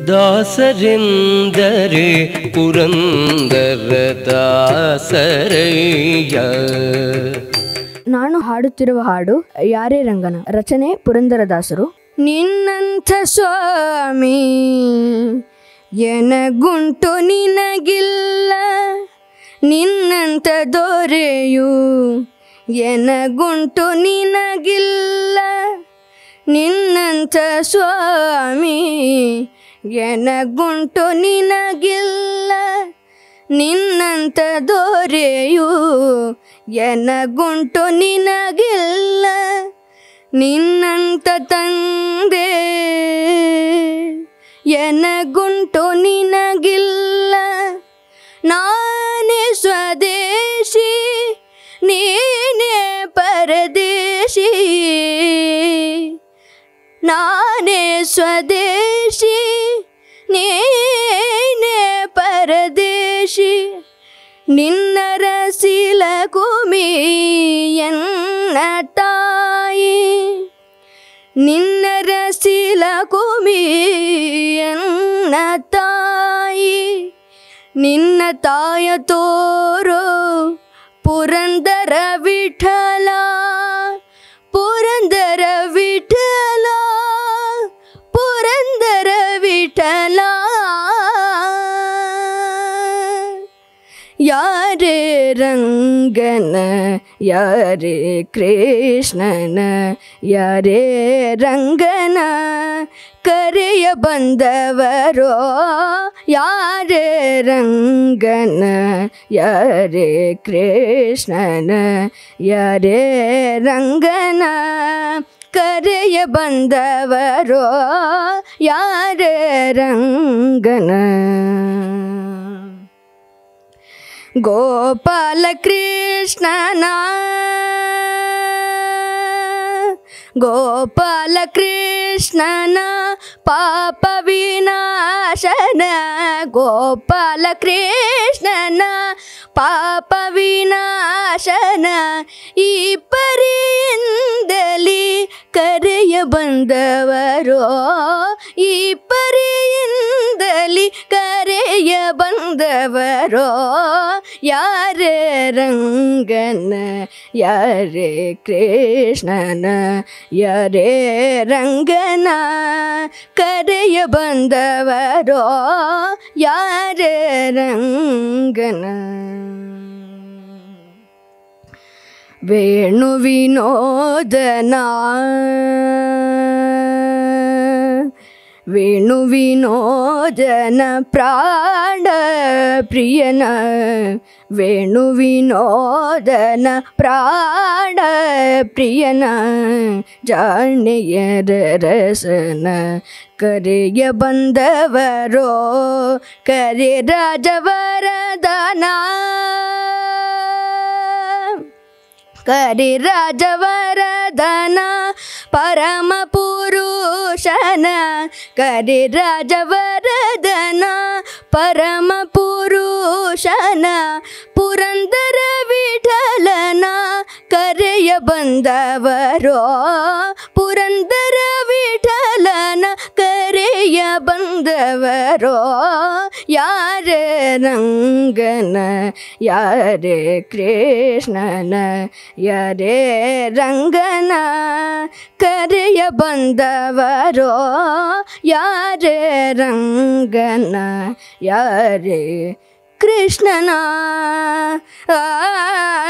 ದಾಸರೆಂದರೆ ಪುರಂದರ ದಾಸರಯ್ಯ ನಾನು ಹಾಡುತ್ತಿರುವ ಹಾಡು ಯಾರೇ ರಂಗನ ರಚನೆ ಪುರಂದರದಾಸರು ನಿನ್ನಂಥ ಸ್ವಾಮಿ ಎನಗುಂಟು ನಿನಗಿಲ್ಲ ನಿನ್ನಂಥ ದೊರೆಯು ಎನಗುಂಟು ನಿನಗಿಲ್ಲ ನಿನ್ನಂಥ ಸ್ವಾಮಿ ಎನಗುಂಟು ನಿನಗಿಲ್ಲ ನಿನ್ನಂಥ ದೊರೆಯು ಎನಗುಂಟು ನಿನಗಿಲ್ಲ ನಿನ್ನಂಥ ತಂದೆ ಎನಗುಂಟು ನಿನಗಿಲ್ಲ ನಾನೇ ಸ್ವದೇಶಿ ನೀನೇ ಪರದೇಶಿ ನಾನೇ ಸ್ವದೇಶಿ ನೀನೇ ಪರದೇಶಿ ನಿನ್ನ ರಸಿಲ ಕುಮಿ ಎನ್ನ ತಾಯಿ ನಿನ್ನ ರಸಿಲ ಕುಮಿ ಎನ್ನ ತಾಯಿ ನಿನ್ನ ತಾಯ ತೋರೋ ಪುರಂದರ ವಿಠಲ ಪುರಂದರ ವಿಠಲ ಪುರಂದರ ವಿಠಲ ಯಾರೇ ರಂಗನ ಯಾರೇ ಕೃಷ್ಣನ ಯಾರೇ ರಂಗನ ಕರೆಯ ಬಂದವರೋ ಯಾರೇ ರಂಗನ ಯಾರೇ ಕೃಷ್ಣನ ಯಾರೇ ರಂಗನ ಕರೆಯ ಬಂದವರೋ ಯಾರೇ ರಂಗನ ಗೋಪಾಲ ಕೃಷ್ಣನ ಗೋಪಾಲ ಕೃಷ್ಣನ ಪಾಪ ವಿನಾಶನ ಗೋಪಾಲ ಕೃಷ್ಣನ ಪಾಪ ವಿನಾಶನ ಈ ಪರಿಯಿಂದಲಿ ಕರೆಯ ಬಂದವರೋ ಈ ಪರಿಯಿಂದಲಿ ಕರೆಯ ಬಂದವರೋ ಯಾರೇ ರಂಗನ ಯಾರೇ ಕೃಷ್ಣನ ಯಾರೇ ರಂಗನ ಕರೆಯ ಬಂದವರೋ ಯಾರೇ ರಂಗನ ವೇಣು ವಿನೋದನ ವೇಣು ವಿನೋದನ ಪ್ರಾಣ ಪ್ರಿಯನ ವೇಣು ವಿನೋದನ ಪ್ರಾಣ ಪ್ರಿಯನ ಜಾಣೆಯರ ರಸನ ಕರೆಯ ಬಂದವರೋ ಕರೆ ರಾಜವರದನ ಕರಿ ರಾಜವರದನ ಪರಮ ಪುರುಷನ ಕರಿ ರಾಜವರದನ ಪರಮ ಪುರುಷನ ಪುರಂದರ ವಿಠಲನ ಕರೆಯ ಬಂದವರೋ ಪುರಂದರ ವಿಠಲನ ಕರೆಯ ಬಂದವರೋ ಯಾರೇ ರಂಗನ ಯಾರೇ ಕೃಷ್ಣನ ಯಾರೇ ರಂಗನ ಕರೆಯ ಬಂದವರೋ ಯಾರೇ ರಂಗನ ಯಾರೇ ಕೃಷ್ಣನ ಆ